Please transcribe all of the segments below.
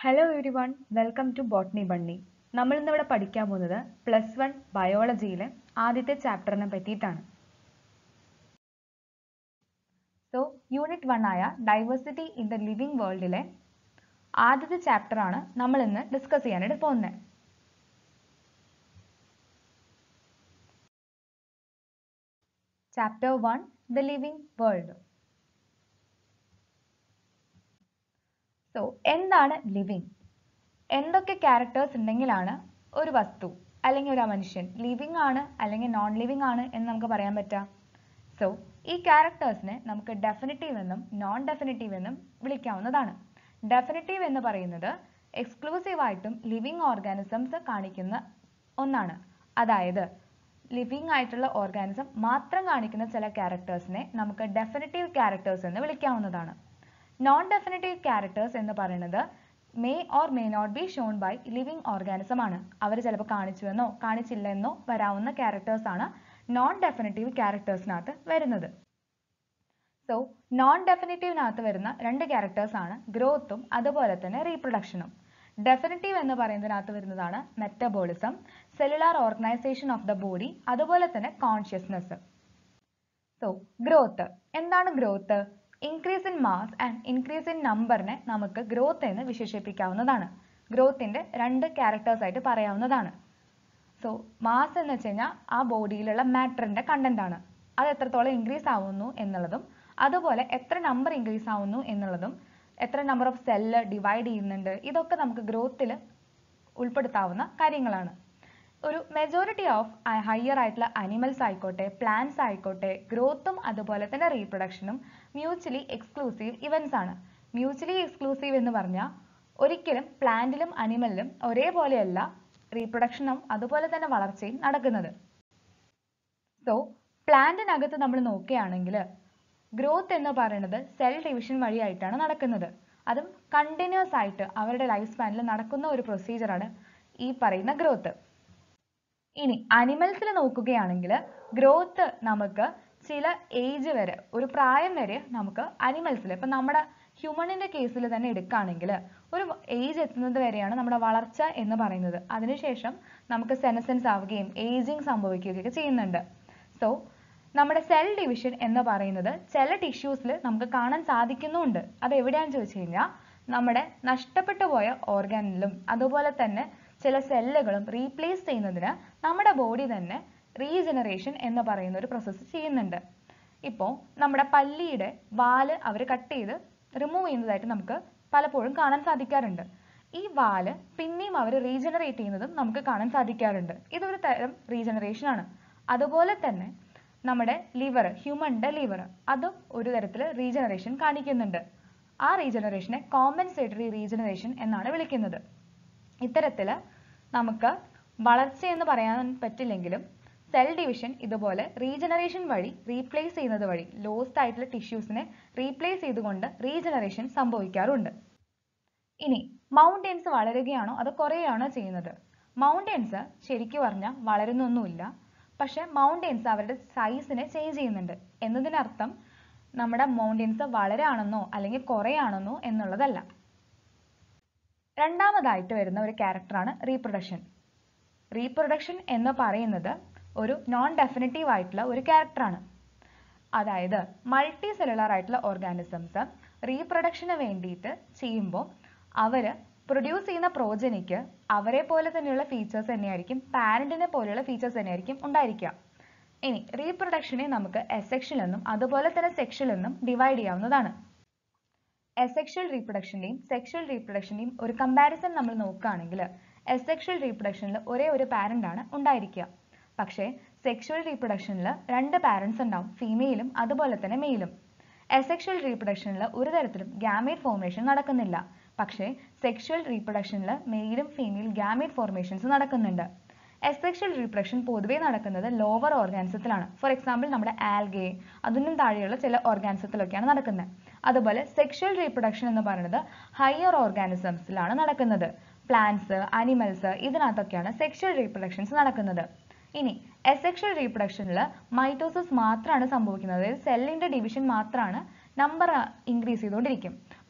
hello everyone welcome to botany bunny നമ്മൾ ഇന്നിവിടെ പഠിക്കാൻ പോകുന്നത് പ്ലസ് വൺ ബയോളജിയിലെ ആദ്യത്തെ ചാപ്റ്ററിനെ പറ്റിയിട്ടാണ് സോ യൂണിറ്റ് വൺ ആയ ഡൈവേഴ്സിറ്റി ഇൻ ദ ലിവിങ് വേൾഡിലെ ആദ്യത്തെ ചാപ്റ്ററാണ് നമ്മൾ ഇന്ന് ഡിസ്കസ് ചെയ്യാനായിട്ട് പോകുന്നത് chapter one the living world so എന്താണ് ലിവിങ് എന്തൊക്കെ ക്യാരക്ടേഴ്സ് ഉണ്ടെങ്കിലാണ് ഒരു വസ്തു അല്ലെങ്കിൽ ഒരു മനുഷ്യൻ ലിവിങ് ആണ് അല്ലെങ്കിൽ നോൺ ലിവിങ് ആണ് എന്ന് നമുക്ക് പറയാൻ പറ്റാം സോ ഈ ക്യാരക്ടേഴ്സിനെ നമുക്ക് ഡെഫിനിറ്റീവ് എന്നും നോൺ ഡെഫിനിറ്റീവ് എന്നും വിളിക്കാവുന്നതാണ് ഡെഫിനിറ്റീവ് എന്ന് പറയുന്നത് എക്സ്ക്ലൂസീവ് ആയിട്ടും ലിവിങ് ഓർഗാനിസംസ് കാണിക്കുന്ന ഒന്നാണ് അതായത് ലിവിങ് ആയിട്ടുള്ള ഓർഗാനിസം മാത്രം കാണിക്കുന്ന ചില ക്യാരക്ടേഴ്സിനെ നമുക്ക് ഡെഫിനിറ്റീവ് ക്യാരക്ടേഴ്സ് എന്ന് വിളിക്കാവുന്നതാണ് നോൺ ഡെഫിനിറ്റീവ് ക്യാരക്ടേഴ്സ് എന്ന് പറയുന്നത് may or may not be shown by living organism ആണ് അവർ ചിലപ്പോൾ കാണിച്ചുവെന്നോ കാണിച്ചില്ലെന്നോ വരാവുന്ന ക്യാരക്ടേഴ്സ് ആണ് നോൺ ഡെഫിനിറ്റീവ് ക്യാരക്ടേഴ്സിനകത്ത് വരുന്നത് സോ നോൺ ഡെഫിനിറ്റീവിനകത്ത് വരുന്ന രണ്ട് ക്യാരക്ടേഴ്സ് ആണ് ഗ്രോത്തും അതുപോലെ തന്നെ റീപ്രൊഡക്ഷനും ഡെഫിനിറ്റീവ് എന്ന് പറയുന്നതിനകത്ത് വരുന്നതാണ് metabolism cellular organisation of the body അതുപോലെ തന്നെ കോൺഷ്യസ്നെസ് സോ ഗ്രോത്ത് എന്താണ് growth increase in mass and increase in നമ്പറിനെ നമുക്ക് ഗ്രോത്ത് എന്ന് വിശേഷിപ്പിക്കാവുന്നതാണ് ഗ്രോത്തിന്റെ രണ്ട് ക്യാരക്ടേഴ്സ് ആയിട്ട് പറയാവുന്നതാണ് സോ മാസ് എന്ന് വെച്ച് കഴിഞ്ഞാൽ ആ ബോഡിയിലുള്ള മാറ്ററിന്റെ കണ്ടന്റ് ആണ് അത് എത്രത്തോളം ഇൻക്രീസ് ആവുന്നു എന്നുള്ളതും അതുപോലെ എത്ര നമ്പർ ഇൻക്രീസ് ആവുന്നു എന്നുള്ളതും എത്ര നമ്പർ ഓഫ് സെല്ല് ഡിവൈഡ് ചെയ്യുന്നുണ്ട് ഇതൊക്കെ നമുക്ക് ഗ്രോത്തിൽ ഉൾപ്പെടുത്താവുന്ന കാര്യങ്ങളാണ് ഒരു മെജോറിറ്റി ഓഫ് ഹയർ ആയിട്ടുള്ള അനിമൽസ് ആയിക്കോട്ടെ പ്ലാന്റ്സ് ആയിക്കോട്ടെ ഗ്രോത്തും അതുപോലെ തന്നെ റീപ്രൊഡക്ഷനും മ്യൂച്വലി എക്സ്ക്ലൂസീവ് ഇവന്റ്സ് ആണ് മ്യൂച്വലി എക്സ്ക്ലൂസീവ് എന്ന് പറഞ്ഞാൽ ഒരിക്കലും പ്ലാന്റിലും അനിമലിലും ഒരേപോലെയല്ല റീപ്രൊഡക്ഷനും അതുപോലെ തന്നെ വളർച്ചയും നടക്കുന്നത് സോ പ്ലാന്റിനകത്ത് നമ്മൾ നോക്കുകയാണെങ്കിൽ ഗ്രോത്ത് എന്ന് പറയുന്നത് സെൽ ഡിവിഷൻ വഴിയായിട്ടാണ് നടക്കുന്നത് അതും കണ്ടിന്യൂസ് ആയിട്ട് അവരുടെ ലൈഫ് സ്പാനിൽ നടക്കുന്ന ഒരു പ്രൊസീജിയറാണ് ഈ പറയുന്ന ഗ്രോത്ത് ഇനി അനിമൽസിൽ നോക്കുകയാണെങ്കിൽ ഗ്രോത്ത് നമുക്ക് ചില ഏജ് വരെ ഒരു പ്രായം വരെ നമുക്ക് അനിമൽസിൽ ഇപ്പം നമ്മുടെ ഹ്യൂമണിന്റെ കേസിൽ തന്നെ എടുക്കുകയാണെങ്കിൽ ഒരു ഏജ് എത്തുന്നത് വരെയാണ് നമ്മുടെ വളർച്ച എന്ന് പറയുന്നത് അതിനുശേഷം നമുക്ക് സെനസൻസ് ആവുകയും ഏജിങ് സംഭവിക്കുകയൊക്കെ ചെയ്യുന്നുണ്ട് സോ നമ്മുടെ സെൽ ഡിവിഷൻ എന്ന് പറയുന്നത് ചില ടിഷ്യൂസിൽ നമുക്ക് കാണാൻ സാധിക്കുന്നുമുണ്ട് അത് എവിടെയാണെന്ന് ചോദിച്ചു കഴിഞ്ഞാൽ നമ്മുടെ നഷ്ടപ്പെട്ടു പോയ ഓർഗാനിലും അതുപോലെ തന്നെ ചില സെല്ലുകളും റീപ്ലേസ് ചെയ്യുന്നതിന് നമ്മുടെ ബോഡി തന്നെ റീജനറേഷൻ എന്ന് പറയുന്ന ഒരു പ്രോസസ്സ് ചെയ്യുന്നുണ്ട് ഇപ്പോൾ നമ്മുടെ പല്ലിയുടെ വാല് അവർ കട്ട് ചെയ്ത് റിമൂവ് ചെയ്യുന്നതായിട്ട് നമുക്ക് പലപ്പോഴും കാണാൻ സാധിക്കാറുണ്ട് ഈ വാല് പിന്നെയും അവർ റീജനറേറ്റ് ചെയ്യുന്നതും നമുക്ക് കാണാൻ സാധിക്കാറുണ്ട് ഇതൊരു തരം റീജനറേഷൻ ആണ് അതുപോലെ തന്നെ നമ്മുടെ ലിവർ ഹ്യൂമന്റെ ലിവർ അതും ഒരു തരത്തിൽ റീജനറേഷൻ കാണിക്കുന്നുണ്ട് ആ റീജനറേഷനെ കോമ്പൻസേറ്ററി റീജനറേഷൻ എന്നാണ് വിളിക്കുന്നത് ഇത്തരത്തിൽ നമുക്ക് വളർച്ച എന്ന് പറയാൻ പറ്റില്ലെങ്കിലും സെൽ ഡിവിഷൻ ഇതുപോലെ റീജനറേഷൻ വഴി റീപ്ലേസ് ചെയ്യുന്നത് വഴി ലോസ്റ്റ് ആയിട്ടുള്ള ടിഷ്യൂസിനെ റീപ്ലേസ് ചെയ്തുകൊണ്ട് റീജനറേഷൻ സംഭവിക്കാറുണ്ട് ഇനി മൗണ്ടെയിൻസ് വളരുകയാണോ അതോ കുറയുകയാണോ ചെയ്യുന്നത് മൗണ്ടെയിൻസ് ശരിക്കും പറഞ്ഞാൽ വളരുന്നൊന്നുമില്ല പക്ഷെ മൗണ്ടെയിൻസ് അവരുടെ സൈസിനെ ചേഞ്ച് ചെയ്യുന്നുണ്ട് എന്നതിനർത്ഥം നമ്മുടെ മൗണ്ടെയിൻസ് വളരാണെന്നോ അല്ലെങ്കിൽ കുറയാണെന്നോ എന്നുള്ളതല്ല രണ്ടാമതായിട്ട് വരുന്ന ഒരു ക്യാരക്ടറാണ് റീപ്രൊഡക്ഷൻ റീപ്രൊഡക്ഷൻ എന്ന് പറയുന്നത് ഒരു നോൺ ഡെഫിനിറ്റീവ് ആയിട്ടുള്ള ഒരു ക്യാരക്ടറാണ് അതായത് മൾട്ടി സെല്ലുലാർ ആയിട്ടുള്ള ഓർഗാനിസംസ് റീപ്രൊഡക്ഷന് വേണ്ടിയിട്ട് ചെയ്യുമ്പോൾ അവർ പ്രൊഡ്യൂസ് ചെയ്യുന്ന പ്രോജനിക്ക് അവരെ പോലെ തന്നെയുള്ള ഫീച്ചേഴ്സ് തന്നെയായിരിക്കും പാരന്റിനെ പോലെയുള്ള ഫീച്ചേഴ്സ് തന്നെയായിരിക്കും ഉണ്ടായിരിക്കുക ഇനി റീപ്രൊഡക്ഷനെ നമുക്ക് എസെക്ഷൽ എന്നും അതുപോലെ തന്നെ സെക്ഷൽ എന്നും ഡിവൈഡ് ചെയ്യാവുന്നതാണ് എസെക്ഷൽ റീപ്രൊഡക്ഷന്റെയും സെക്ഷൽ റീപ്രൊഡക്ഷന്റെയും ഒരു കമ്പാരിസൺ നമ്മൾ നോക്കുകയാണെങ്കിൽ എസെക്ഷൽ റീപ്രൊഡക്ഷനിൽ ഒരേ ഒരു പാരന്റ് ആണ് ഉണ്ടായിരിക്കുക പക്ഷേ സെക്ഷൽ റീപ്രൊഡക്ഷനിൽ രണ്ട് പാരന്റ്സ് ഉണ്ടാവും ഫീമെയിലും അതുപോലെ തന്നെ മെയിലും എസെക്ഷൽ റീപ്രൊഡക്ഷനിൽ ഒരു തരത്തിലും ഗാമേറ്റ് ഫോർമേഷൻ നടക്കുന്നില്ല പക്ഷേ സെക്ഷൽ റീപ്രൊഡക്ഷനിൽ മെയിലും ഫീമെയിൽ ഗാമേറ്റ് ഫോർമേഷൻസ് നടക്കുന്നുണ്ട് എസെക്ഷൽ റീപ്രൊഡക്ഷൻ പൊതുവേ നടക്കുന്നത് ലോവർ ഓർഗാനിസത്തിലാണ് ഫോർ എക്സാമ്പിൾ നമ്മുടെ ആൽഗെ അതിനും താഴെയുള്ള ചില ഓർഗാനിസത്തിലൊക്കെയാണ് നടക്കുന്നത് അതുപോലെ സെക്ഷൽ റീപ്രൊഡക്ഷൻ എന്ന് പറയുന്നത് ഹയർ ഓർഗാനിസംസിലാണ് നടക്കുന്നത് പ്ലാന്റ്സ് അനിമൽസ് ഇതിനകത്തൊക്കെയാണ് സെക്ഷൽ റീപ്രൊഡക്ഷൻസ് നടക്കുന്നത് ഇനി എസെക്ഷൽ റീപ്രൊഡക്ഷനിൽ മൈറ്റോസിസ് മാത്രമാണ് സംഭവിക്കുന്നത് അതായത് സെല്ലിന്റെ ഡിവിഷൻ മാത്രമാണ് നമ്പർ ഇൻക്രീസ് ചെയ്തുകൊണ്ടിരിക്കും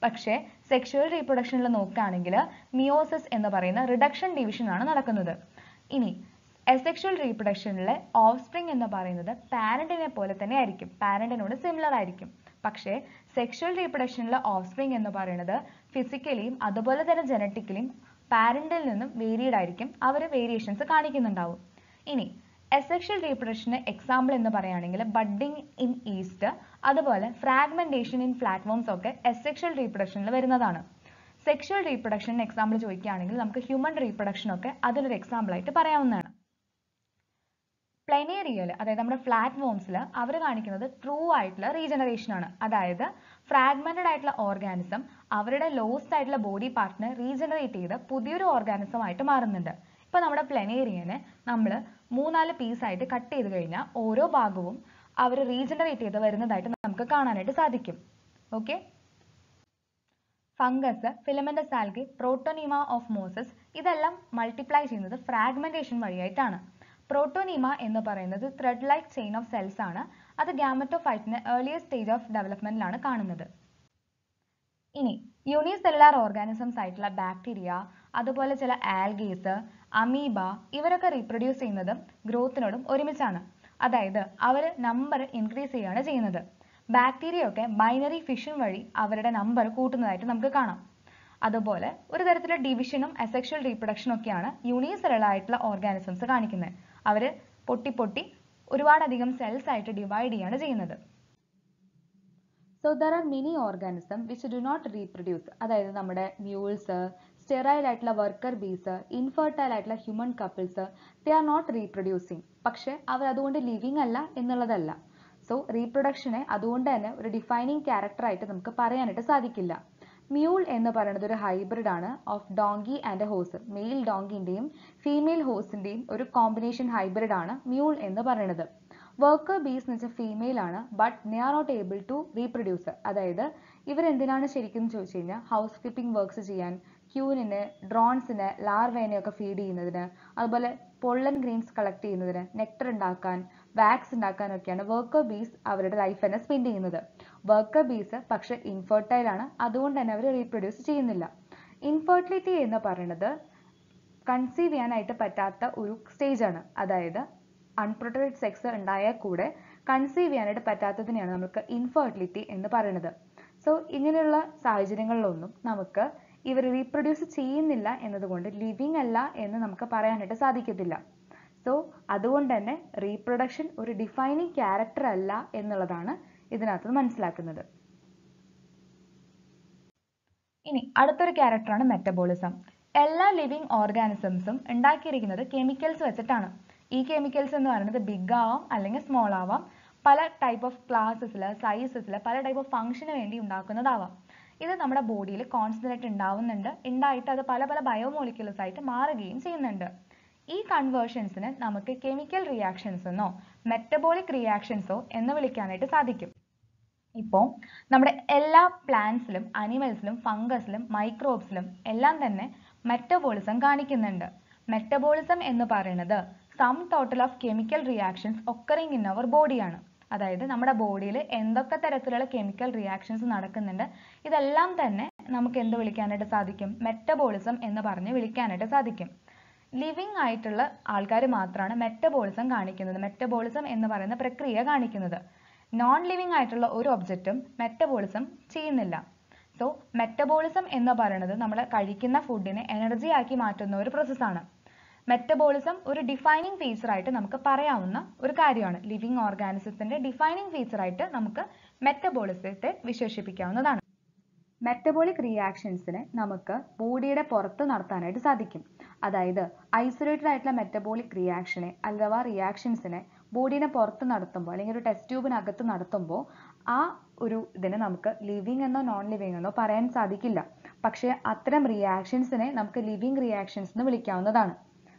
പക്ഷേ സെക്ഷുവൽ റീപ്രൊഡക്ഷനിൽ നോക്കുകയാണെങ്കിൽ മിയോസിസ് എന്ന് പറയുന്ന റിഡക്ഷൻ ഡിവിഷൻ ആണ് നടക്കുന്നത് ഇനി എസെക്ഷുവൽ റീപ്രൊഡക്ഷനിലെ ഓഫ്സ്പ്രിംഗ് എന്ന് പറയുന്നത് പാരന്റിനെ പോലെ തന്നെ ആയിരിക്കും പാരന്റിനോട് സിമിലർ ആയിരിക്കും പക്ഷേ സെക്ഷുവൽ റീപ്രൊഡക്ഷനിലെ ഓഫ്സ്പ്രിംഗ് എന്ന് പറയുന്നത് ഫിസിക്കലിയും അതുപോലെ തന്നെ ജനറ്റിക്കലിയും പാരന്റിൽ നിന്നും വേരിയഡ് ആയിരിക്കും അവർ വേരിയേഷൻസ് കാണിക്കുന്നുണ്ടാവും ഇനി എസെക്ഷൽ റീപ്രൊഡക്ഷന് എക്സാമ്പിൾ എന്ന് പറയുകയാണെങ്കിൽ ബഡ്ഡിംഗ് ഇൻ ഈസ്റ്റ് അതുപോലെ ഫ്രാഗ്മെന്റേഷൻ ഇൻ പ്ലാറ്റ്ഫോംസ് ഒക്കെ എസെക്ഷൽ റീപ്രൊഡക്ഷനിൽ വരുന്നതാണ് സെക്ഷൽ റീപ്രൊഡക്ഷൻ എക്സാമ്പിൾ ചോദിക്കുകയാണെങ്കിൽ നമുക്ക് ഹ്യൂമൻ റീപ്രൊഡക്ഷൻ ഒക്കെ അതിലൊരു എക്സാമ്പിൾ ആയിട്ട് പറയാവുന്നതാണ് പ്ലെനേറിയൽ അതായത് നമ്മുടെ ഫ്ലാറ്റ് ഫോംസിൽ അവർ കാണിക്കുന്നത് ട്രൂ ആയിട്ടുള്ള റീജനറേഷൻ ആണ് അതായത് ഫ്രാഗ്മെന്റഡ് ആയിട്ടുള്ള ഓർഗാനിസം അവരുടെ ലോസ്റ്റ് ആയിട്ടുള്ള ബോഡി പാർട്ടിനെ റീജനറേറ്റ് ചെയ്ത് പുതിയൊരു ഓർഗാനിസം ആയിട്ട് മാറുന്നുണ്ട് ഇപ്പൊ നമ്മുടെ പ്ലെനേറിയനെ നമ്മൾ മൂന്നാല് പീസ് ആയിട്ട് കട്ട് ചെയ്ത് കഴിഞ്ഞാൽ ഓരോ ഭാഗവും അവർ റീജനറേറ്റ് ചെയ്ത് വരുന്നതായിട്ട് നമുക്ക് കാണാനായിട്ട് സാധിക്കും okay fungus filamentous algae protonema of mosses ഇതെല്ലാം മൾട്ടിപ്ലൈ ചെയ്യുന്നത് ഫ്രാഗ്മെന്റേഷൻ വഴിയായിട്ടാണ് പ്രോട്ടോനീമ എന്ന് പറയുന്നത് thread like chain of cells ആണ് അത് ഗാമറ്റോഫൈറ്റിന്റെ ഏർലിയർ സ്റ്റേജ് ഓഫ് ഡെവലപ്മെന്റിലാണ് കാണുന്നത് ഇനി യൂണിസെല്ലുലാർ ഓർഗാനിസംസ് ആയിട്ടുള്ള ബാക്ടീരിയ അതുപോലെ ചില ആൽഗീസ് അമീബ ഇവരൊക്കെ റീപ്രൊഡ്യൂസ് ചെയ്യുന്നതും ഗ്രോത്തിനോടും ഒരുമിച്ചാണ് അതായത് അവർ നമ്പർ ഇൻക്രീസ് ചെയ്യുകയാണ് ചെയ്യുന്നത് ബാക്ടീരിയ ഒക്കെ ബൈനറി ഫിഷൻ വഴി അവരുടെ നമ്പർ കൂട്ടുന്നതായിട്ട് നമുക്ക് കാണാം അതുപോലെ ഒരു തരത്തിലുള്ള ഡിവിഷനും അസെക്ഷൽ റീപ്രൊഡക്ഷനും ഒക്കെയാണ് യൂണിസെല്ലുലാർ ആയിട്ടുള്ള ഓർഗാനിസംസ് കാണിക്കുന്നത് അവർ പൊട്ടി പൊട്ടി ഒരുപാടധികം സെൽസ് ആയിട്ട് ഡിവൈഡ് ചെയ്യാണ് ചെയ്യുന്നത് so there are many organism which do not reproduce അതായത് നമ്മുടെ മ്യൂൾസ് സ്റ്റെറൈൽ ആയിട്ടുള്ള വർക്കർ ബീസ് ഇൻഫെർട്ടൈൽ ആയിട്ടുള്ള human couples they are not reproducing പക്ഷെ അവർ അതുകൊണ്ട് ലിവിങ് അല്ല എന്നുള്ളതല്ല സോ റീപ്രൊഡക്ഷനെ അതുകൊണ്ട് തന്നെ ഒരു ഡിഫൈനിങ് ക്യാരക്ടർ ആയിട്ട് നമുക്ക് പറയാനായിട്ട് സാധിക്കില്ല മ്യൂൾ എന്ന് പറയുന്നത് ഒരു ഹൈബ്രിഡ് ആണ് of donkey and horse male ഡോങ്കിന്റെയും ഫീമെയിൽ ഹോസിന്റെയും ഒരു കോമ്പിനേഷൻ ഹൈബ്രിഡ് ആണ് മ്യൂൾ എന്ന് പറയുന്നത് വർക്കർ ബീസ് എന്ന് വെച്ചാൽ ഫീമെയിൽ ആണ് but they are not able to reproduce അതായത് ഇവരെന്തിനാണ് ശരിക്കും ചോദിച്ചു കഴിഞ്ഞാൽ ഹൗസ് കീപ്പിംഗ് വർക്ക്സ് ചെയ്യാൻ ക്യൂനിന് ഡ്രോൺസിന് ലാർവേനെ ഒക്കെ ഫീഡ് ചെയ്യുന്നതിന് അതുപോലെ പൊള്ളൻ ഗ്രെയിൻസ് കളക്ട് ചെയ്യുന്നതിന് നെക്ടർ ഉണ്ടാക്കാൻ വാക്സ് ഉണ്ടാക്കാനൊക്കെയാണ് വർക്കർ ബീസ് അവരുടെ ലൈഫ് തന്നെ സ്പെൻഡ് ചെയ്യുന്നത് വർക്കർ ബീസ് പക്ഷെ ഇൻഫെർട്ടൈൽ ആണ് അതുകൊണ്ട് തന്നെ അവർ റീപ്രൊഡ്യൂസ് ചെയ്യുന്നില്ല ഇൻഫെർട്ടിലിറ്റി എന്ന് പറയുന്നത് കൺസീവ് ചെയ്യാനായിട്ട് പറ്റാത്ത ഒരു സ്റ്റേജ് ആണ് അതായത് അൺപ്രൊട്ടക്റ്റഡ് സെക്സ് ഉണ്ടായാൽ കൂടെ കൺസീവ് ചെയ്യാനായിട്ട് പറ്റാത്തതിനെയാണ് നമുക്ക് ഇൻഫെർട്ടിലിറ്റി എന്ന് പറയുന്നത് സോ ഇങ്ങനെയുള്ള സാഹചര്യങ്ങളിലൊന്നും നമുക്ക് ഇവർ റീപ്രൊഡ്യൂസ് ചെയ്യുന്നില്ല എന്നതുകൊണ്ട് ലിവിങ് അല്ല എന്ന് നമുക്ക് പറയാനായിട്ട് സാധിക്കത്തില്ല സോ അതുകൊണ്ട് തന്നെ റീപ്രൊഡക്ഷൻ ഒരു ഡിഫൈനിങ് ക്യാരക്ടർ അല്ല എന്നുള്ളതാണ് ഇതിനകത്ത് മനസ്സിലാക്കുന്നത് ഇനി അടുത്തൊരു ക്യാരക്ടറാണ് മെറ്റബോളിസം എല്ലാ ലിവിങ് ഓർഗാനിസംസും ഉണ്ടാക്കിയിരിക്കുന്നത് കെമിക്കൽസ് വെച്ചിട്ടാണ് ഈ കെമിക്കൽസ് എന്ന് പറയുന്നത് ബിഗ് ആവാം അല്ലെങ്കിൽ സ്മോൾ ആവാം പല ടൈപ്പ് ഓഫ് ക്ലാസ്സസിൽ സൈസസിൽ പല ടൈപ്പ് ഓഫ് ഫംഗ്ഷന് വേണ്ടി ഉണ്ടാക്കുന്നതാവാം ഇത് നമ്മുടെ ബോഡിയിൽ കോൺസെൻട്രേറ്റ് ഉണ്ടാവുന്നുണ്ട് ഉണ്ടായിട്ട് അത് പല പല ബയോമോളിക്യൂൾസ് ആയിട്ട് മാറുകയും ചെയ്യുന്നുണ്ട് ഈ കൺവേർഷൻസിന് നമുക്ക് കെമിക്കൽ റിയാക്ഷൻസ് എന്നോ മെറ്റബോളിക് റിയാക്ഷൻസോ എന്ന് വിളിക്കാനായിട്ട് സാധിക്കും ഇപ്പോൾ നമ്മുടെ എല്ലാ പ്ലാന്റ്സിലും അനിമൽസിലും ഫംഗസിലും മൈക്രോബ്സിലും എല്ലാം തന്നെ മെറ്റബോളിസം കാണിക്കുന്നുണ്ട് മെറ്റബോളിസം എന്ന് പറയുന്നത് sum total of chemical reactions occurring in our ബോഡിയാണ് അതായത് നമ്മുടെ ബോഡിയിൽ എന്തൊക്കെ തരത്തിലുള്ള കെമിക്കൽ റിയാക്ഷൻസ് നടക്കുന്നുണ്ട് ഇതെല്ലാം തന്നെ നമുക്ക് എന്ത് വിളിക്കാനായിട്ട് സാധിക്കും മെറ്റബോളിസം എന്ന് പറഞ്ഞ് വിളിക്കാനായിട്ട് സാധിക്കും ലിവിങ് ആയിട്ടുള്ള ആൾക്കാർ മാത്രമാണ് മെറ്റബോളിസം കാണിക്കുന്നത് മെറ്റബോളിസം എന്ന് പറയുന്ന പ്രക്രിയ കാണിക്കുന്നത് നോൺ ലിവിങ് ആയിട്ടുള്ള ഒരു ഒബ്ജക്റ്റും മെറ്റബോളിസം ചെയ്യുന്നില്ല സോ മെറ്റബോളിസം എന്ന് പറയുന്നത് നമ്മൾ കഴിക്കുന്ന ഫുഡിനെ എനർജി ആക്കി മാറ്റുന്ന ഒരു പ്രോസസ്സാണ് മെറ്റബോളിസം ഒരു ഡിഫൈനിങ് ഫീച്ചർ ആയിട്ട് നമുക്ക് പറയാവുന്ന ഒരു കാര്യമാണ് ലിവിങ് ഓർഗാനിസത്തിന്റെ ഡിഫൈനിങ് ഫീച്ചർ ആയിട്ട് നമുക്ക് മെറ്റബോളിസത്തെ വിശേഷിപ്പിക്കാവുന്നതാണ് മെറ്റബോളിക് റിയാക്ഷൻസിനെ നമുക്ക് ബോഡിയുടെ പുറത്ത് നടത്താനായിട്ട് സാധിക്കും അതായത് ഐസൊലേറ്റഡ് ആയിട്ടുള്ള മെറ്റബോളിക് റിയാക്ഷനെ അഥവാ റിയാക്ഷൻസിനെ ബോഡിയുടെ പുറത്ത് നടത്തുമ്പോൾ അല്ലെങ്കിൽ ഒരു ടെസ്റ്റ് ട്യൂബിനകത്ത് നടത്തുമ്പോൾ ആ ഒരു ഇതിനെ നമുക്ക് ലിവിങ് എന്നോ നോൺ ലിവിങ് എന്നോ പറയാൻ സാധിക്കില്ല പക്ഷേ അത്തരം റിയാക്ഷൻസിനെ നമുക്ക് ലിവിങ് റിയാക്ഷൻസ് എന്ന് വിളിക്കാവുന്നതാണ്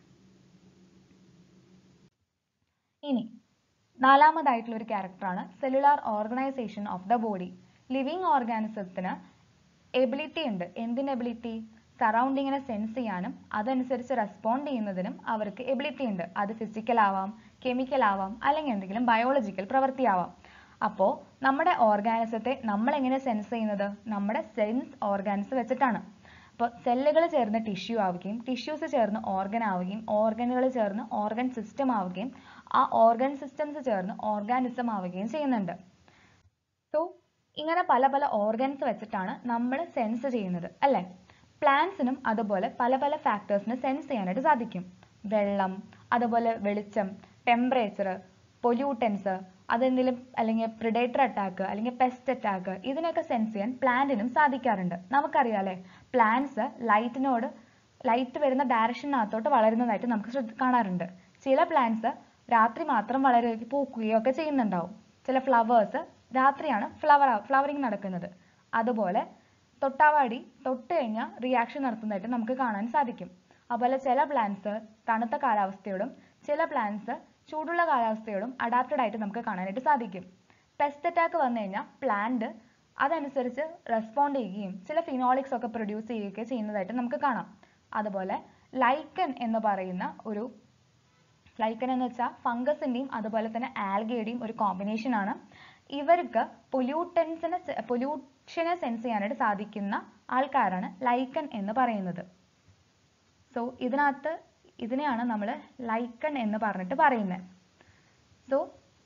ഇനി നാലാമതായിട്ടുള്ള ഒരു ക്യാരക്ടറാണ് cellular organisation of the body living ഓർഗാനിസത്തിന് എബിലിറ്റി ഉണ്ട് എന്തിന് എബിലിറ്റി സറൗണ്ടിങ്ങിനെ സെൻസ് ചെയ്യാനും അതനുസരിച്ച് റെസ്പോണ്ട് ചെയ്യുന്നതിനും അവർക്ക് എബിലിറ്റി ഉണ്ട് അത് ഫിസിക്കൽ ആവാം കെമിക്കൽ ആവാം അല്ലെങ്കിൽ എന്തെങ്കിലും ബയോളജിക്കൽ പ്രവൃത്തി ആവാം അപ്പോൾ നമ്മുടെ ഓർഗാനിസത്തെ നമ്മൾ എങ്ങനെ സെൻസ് ചെയ്യുന്നത് നമ്മുടെ സെൻസ് ഓർഗാൻസ് വെച്ചിട്ടാണ് അപ്പോൾ സെല്ലുകൾ ചേർന്ന് ടിഷ്യൂ ആവുകയും ടിഷ്യൂസ് ചേർന്ന് ഓർഗൻ ആവുകയും ഓർഗനുകൾ ചേർന്ന് ഓർഗൻ സിസ്റ്റം ആവുകയും ആ ഓർഗൻ സിസ്റ്റംസ് ചേർന്ന് ഓർഗാനിസം ആവുകയും ചെയ്യുന്നുണ്ട് സോ ഇങ്ങനെ പല പല ഓർഗൻസ് വെച്ചിട്ടാണ് നമ്മൾ സെൻസ് ചെയ്യുന്നത് അല്ലേ പ്ലാന്റ്സിനും അതുപോലെ പല പല ഫാക്ടേഴ്സിനെ സെൻസ് ചെയ്യാനായിട്ട് സാധിക്കും വെള്ളം അതുപോലെ വെളിച്ചം ടെമ്പറേച്ചർ പൊല്യൂട്ടൻസ് അതെന്തെങ്കിലും അല്ലെങ്കിൽ പ്രിഡേറ്റർ അറ്റാക്ക് അല്ലെങ്കിൽ പെസ്റ്റ് അറ്റാക്ക് ഇതിനൊക്കെ സെൻസ് ചെയ്യാൻ പ്ലാന്റിനും സാധിക്കാറുണ്ട് നമുക്കറിയാലേ പ്ലാന്റ്സ് ലൈറ്റിനോട് ലൈറ്റ് വരുന്ന ഡയറക്ഷനകത്തോട്ട് വളരുന്നതായിട്ട് നമുക്ക് ശ്രദ്ധ കാണാറുണ്ട് ചില പ്ലാന്റ്സ് രാത്രി മാത്രം വളരുകയും പൂക്കുകയോ ഒക്കെ ചെയ്യുന്നുണ്ടാവും ചില ഫ്ലവേഴ്സ് രാത്രിയാണ് ഫ്ലവർ ഫ്ലവറിങ് നടക്കുന്നത് അതുപോലെ തൊട്ടാവാടി തൊട്ട് കഴിഞ്ഞാൽ റിയാക്ഷൻ നടത്തുന്നതായിട്ട് നമുക്ക് കാണാൻ സാധിക്കും അതുപോലെ ചില പ്ലാന്റ്സ് തണുത്ത കാലാവസ്ഥയോടും ചില പ്ലാന്റ്സ് ചൂടുള്ള കാലാവസ്ഥയോടും അഡാപ്റ്റഡ് ആയിട്ട് നമുക്ക് കാണാനായിട്ട് സാധിക്കും പെസ്റ്റ് അറ്റാക്ക് വന്നു കഴിഞ്ഞാൽ പ്ലാന്റ് അതനുസരിച്ച് റെസ്പോണ്ട് ചെയ്യുകയും ചില ഫിനോളിക്സ് ഒക്കെ പ്രൊഡ്യൂസ് ചെയ്യുകയൊക്കെ ചെയ്യുന്നതായിട്ട് നമുക്ക് കാണാം അതുപോലെ ലൈക്കൻ എന്ന് പറയുന്ന ഒരു ലൈക്കൻ എന്ന് വെച്ചാൽ ഫംഗസിന്റെയും അതുപോലെ തന്നെ ആൽഗയുടെയും ഒരു കോമ്പിനേഷൻ ആണ് ഇവർക്ക് പൊല്യൂട്ടൻസിനെ പൊല്യൂഷനെ സെൻസ് ചെയ്യാനായിട്ട് സാധിക്കുന്ന ആൾക്കാരാണ് ലൈക്കൻ എന്ന് പറയുന്നത് സോ ഇതിനകത്ത് ഇതിനെയാണ് നമ്മൾ ലൈക്കൺ എന്ന് പറഞ്ഞിട്ട് പറയുന്നത് സോ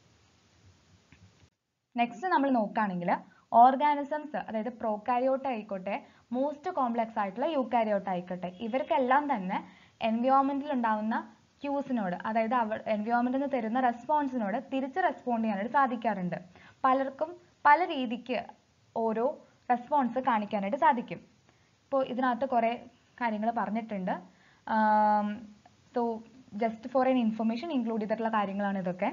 നെക്സ്റ്റ് നമ്മൾ നോക്കുകയാണെങ്കിൽ ഓർഗാനിസംസ് അതായത് പ്രോകാരിയോട്ട് ആയിക്കോട്ടെ മോസ്റ്റ് കോംപ്ലക്സ് ആയിട്ടുള്ള യൂക്കാരിയോട്ട് ആയിക്കോട്ടെ ഇവർക്കെല്ലാം തന്നെ എൻവയോൺമെന്റിൽ ഉണ്ടാവുന്ന ക്യൂസിനോട് അതായത് അവർ എൻവയോൺമെന്റിൽ നിന്ന് തരുന്ന റെസ്പോൺസിനോട് തിരിച്ച് റെസ്പോണ്ട് ചെയ്യാനായിട്ട് സാധിക്കാറുണ്ട് പലർക്കും പല രീതിക്ക് ഓരോ റെസ്പോൺസ് കാണിക്കാനായിട്ട് സാധിക്കും ഇപ്പോൾ ഇതിനകത്ത് കുറേ കാര്യങ്ങൾ പറഞ്ഞിട്ടുണ്ട് so just for an information include ചെയ്തിട്ടുള്ള കാര്യങ്ങളാണ് ഇതൊക്കെ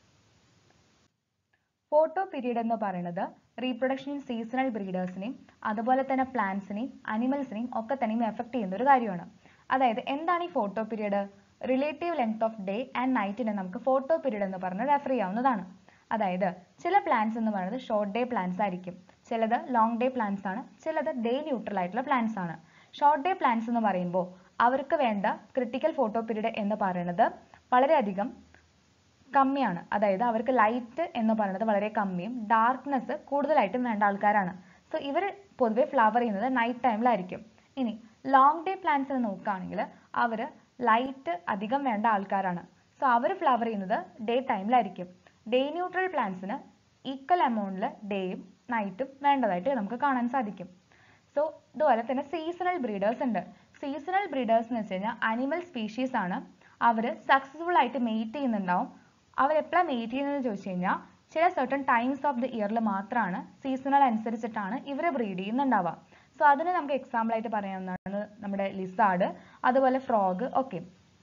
ഫോട്ടോ പീരീഡ് എന്ന് പറയുന്നത് റീപ്രൊഡക്ഷൻ സീസണൽ ബ്രീഡേഴ്സിനെയും അതുപോലെ തന്നെ പ്ലാന്റ്സിനെയും അനിമൽസിനെയും ഒക്കെ തന്നെയും എഫക്ട് ചെയ്യുന്ന ഒരു കാര്യമാണ് അതായത് എന്താണ് ഈ photo period relative length of day and നൈറ്റിനെ നമുക്ക് ഫോട്ടോ പീരീഡ് എന്ന് പറഞ്ഞ് റെഫർ ചെയ്യാവുന്നതാണ് അതായത് ചില പ്ലാന്റ്സ് എന്ന് പറയുന്നത് ഷോർട്ട് ഡേ പ്ലാന്റ്സ് ആയിരിക്കും ചിലത് ലോങ് ഡേ പ്ലാന്റ്സ് ആണ് ചിലത് ഡേ ന്യൂട്രൽ ആയിട്ടുള്ള പ്ലാന്റ്സ് ആണ് ഷോർട്ട് ഡേ പ്ലാന്റ്സ് എന്ന് പറയുമ്പോൾ അവർക്ക് വേണ്ട ക്രിട്ടിക്കൽ ഫോട്ടോ പീരീഡ് എന്ന് പറയുന്നത് വളരെയധികം കമ്മിയാണ് അതായത് അവർക്ക് ലൈറ്റ് എന്ന് പറയുന്നത് വളരെ കമ്മിയും ഡാർക്ക്നെസ് കൂടുതലായിട്ടും വേണ്ട ആൾക്കാരാണ് സോ ഇവർ പൊതുവെ ഫ്ലവർ ചെയ്യുന്നത് നൈറ്റ് ടൈമിലായിരിക്കും ഇനി ലോങ് ഡേ പ്ലാന്റ്സിനെ നോക്കുകയാണെങ്കിൽ അവർ ലൈറ്റ് അധികം വേണ്ട ആൾക്കാരാണ് സോ അവർ ഫ്ലവർ ചെയ്യുന്നത് ഡേ ടൈമിലായിരിക്കും ഡേ ന്യൂട്രൽ പ്ലാന്റ്സിന് ഈക്വൽ എമൗണ്ടിൽ ഡേയും നൈറ്റും വേണ്ടതായിട്ട് നമുക്ക് കാണാൻ സാധിക്കും സോ ഇതുപോലെ തന്നെ സീസണൽ ബ്രീഡേഴ്സ് ഉണ്ട് സീസണൽ ബ്രീഡേഴ്സ് എന്ന് വെച്ച് കഴിഞ്ഞാൽ അനിമൽ സ്പീഷീസ് ആണ് അവർ സക്സസ്ഫുൾ ആയിട്ട് മെയ്റ്റ് ചെയ്യുന്നുണ്ടാവും അവർ എപ്പോഴാണ് മെയ്റ്റ് ചെയ്യുന്നതെന്ന് ചോദിച്ചു കഴിഞ്ഞാൽ ചില സർട്ടൺ ടൈംസ് ഓഫ് ദി ഇയറിൽ മാത്രമാണ് സീസണൽ അനുസരിച്ചിട്ടാണ് ഇവർ ബ്രീഡ് ചെയ്യുന്നുണ്ടാവുക സോ അതിന് നമുക്ക് എക്സാമ്പിൾ ആയിട്ട് പറയാവുന്നതാണ് നമ്മുടെ ലിസാർഡ് അതുപോലെ ഫ്രോഗ് ഒക്കെ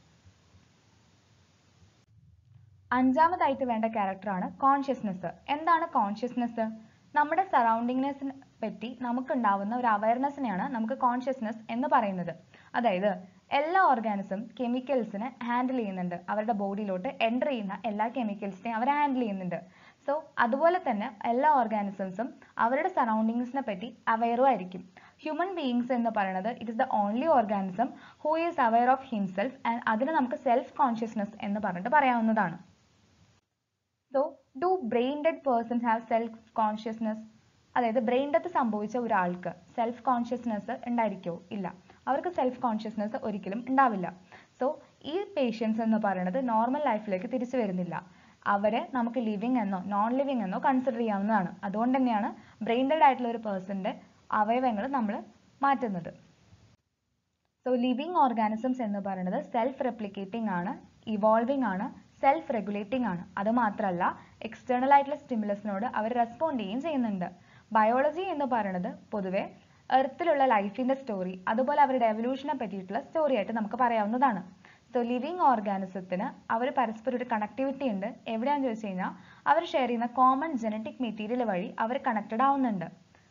അഞ്ചാമതായിട്ട് വേണ്ട ക്യാരക്ടറാണ് കോൺഷ്യസ്നെസ് എന്താണ് കോൺഷ്യസ്നെസ് നമ്മുടെ സറൗണ്ടിങ്ങിനെസിനെ പറ്റി നമുക്കുണ്ടാവുന്ന ഒരു അവയർനെസ്സിനെയാണ് നമുക്ക് കോൺഷ്യസ്നെസ് എന്ന് പറയുന്നത് അതായത് എല്ലാ ഓർഗാനിസം കെമിക്കൽസിനെ ഹാൻഡിൽ ചെയ്യുന്നുണ്ട് അവരുടെ ബോഡിയിലോട്ട് എൻ്റർ ചെയ്യുന്ന എല്ലാ കെമിക്കൽസിനെയും അവർ ഹാൻഡിൽ ചെയ്യുന്നുണ്ട് സോ അതുപോലെ തന്നെ എല്ലാ ഓർഗാനിസംസും അവരുടെ സറൗണ്ടിങ്സിനെ പറ്റി അവയറും ആയിരിക്കും ഹ്യൂമൻ ബീയിങ്സ് എന്ന് പറയുന്നത് it is the only organism who is aware of himself and അതിന് നമുക്ക് സെൽഫ് കോൺഷ്യസ്നെസ് എന്ന് പറഞ്ഞിട്ട് പറയാവുന്നതാണ് so do brain dead persons have self consciousness അതായത് ബ്രെയിൻ ഡെത്ത് സംഭവിച്ച ഒരാൾക്ക് സെൽഫ് കോൺഷ്യസ്നെസ് ഉണ്ടായിരിക്കുമോ ഇല്ല അവർക്ക് സെൽഫ് കോൺഷ്യസ്നെസ് ഒരിക്കലും ഉണ്ടാവില്ല സോ ഈ പേഷ്യൻസ് എന്ന് പറയുന്നത് നോർമൽ ലൈഫിലേക്ക് തിരിച്ചു വരുന്നില്ല അവരെ നമുക്ക് ലിവിങ് എന്നോ നോൺ ലിവിങ് എന്നോ കൺസിഡർ ചെയ്യാവുന്നതാണ് അതുകൊണ്ട് തന്നെയാണ് ബ്രെയിൻ ഡെഡ് ആയിട്ടുള്ള ഒരു പേഴ്സൻ്റെ അവയവങ്ങൾ നമ്മൾ മാറ്റുന്നത് സോ ലിവിങ് ഓർഗാനിസംസ് എന്ന് പറയുന്നത് സെൽഫ് റെപ്ലിക്കേറ്റിംഗ് ആണ് ഇവോൾവിംഗ് ആണ് സെൽഫ് റെഗുലേറ്റിംഗ് ആണ് അത് മാത്രമല്ല എക്സ്റ്റേണൽ ആയിട്ടുള്ള സ്റ്റിമുലസിനോട് അവർ റെസ്പോണ്ട് ചെയ്യുകയും ചെയ്യുന്നുണ്ട് ബയോളജി എന്ന് പറയുന്നത് പൊതുവെ എർത്തിലുള്ള ലൈഫിന്റെ സ്റ്റോറി അതുപോലെ അവരുടെ എവല്യൂഷനെ പറ്റിയിട്ടുള്ള സ്റ്റോറി ആയിട്ട് നമുക്ക് പറയാവുന്നതാണ് സോ ലിവിങ് ഓർഗാനിസത്തിന് അവർ പരസ്പരം ഒരു കണക്ടിവിറ്റി ഉണ്ട് എവിടെയാണെന്ന് ചോദിച്ചു കഴിഞ്ഞാൽ അവർ ഷെയർ ചെയ്യുന്ന കോമൺ ജനറ്റിക് മെറ്റീരിയൽ വഴി അവർ കണക്റ്റഡ് ആവുന്നുണ്ട്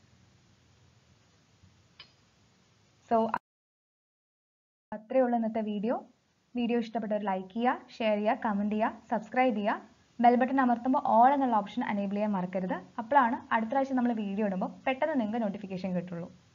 സോ അത്രയേ ഉള്ളൂ ഇന്നത്തെ വീഡിയോ വീഡിയോ ഇഷ്ടപ്പെട്ടവർ ലൈക്ക് ചെയ്യുക ഷെയർ ചെയ്യുക കമൻറ്റ് ചെയ്യുക സബ്സ്ക്രൈബ് ചെയ്യുക ബെൽ ബട്ടൺ അമർത്തുമ്പോൾ ഓൾ എന്നുള്ള ഓപ്ഷൻ അനേബിൾ ചെയ്യാൻ മറക്കരുത് അപ്പോഴാണ് അടുത്ത പ്രാവശ്യം നമ്മൾ വീഡിയോ ഇടുമ്പോൾ പെട്ടെന്ന് നിങ്ങൾക്ക് നോട്ടിഫിക്കേഷൻ കിട്ടുള്ളൂ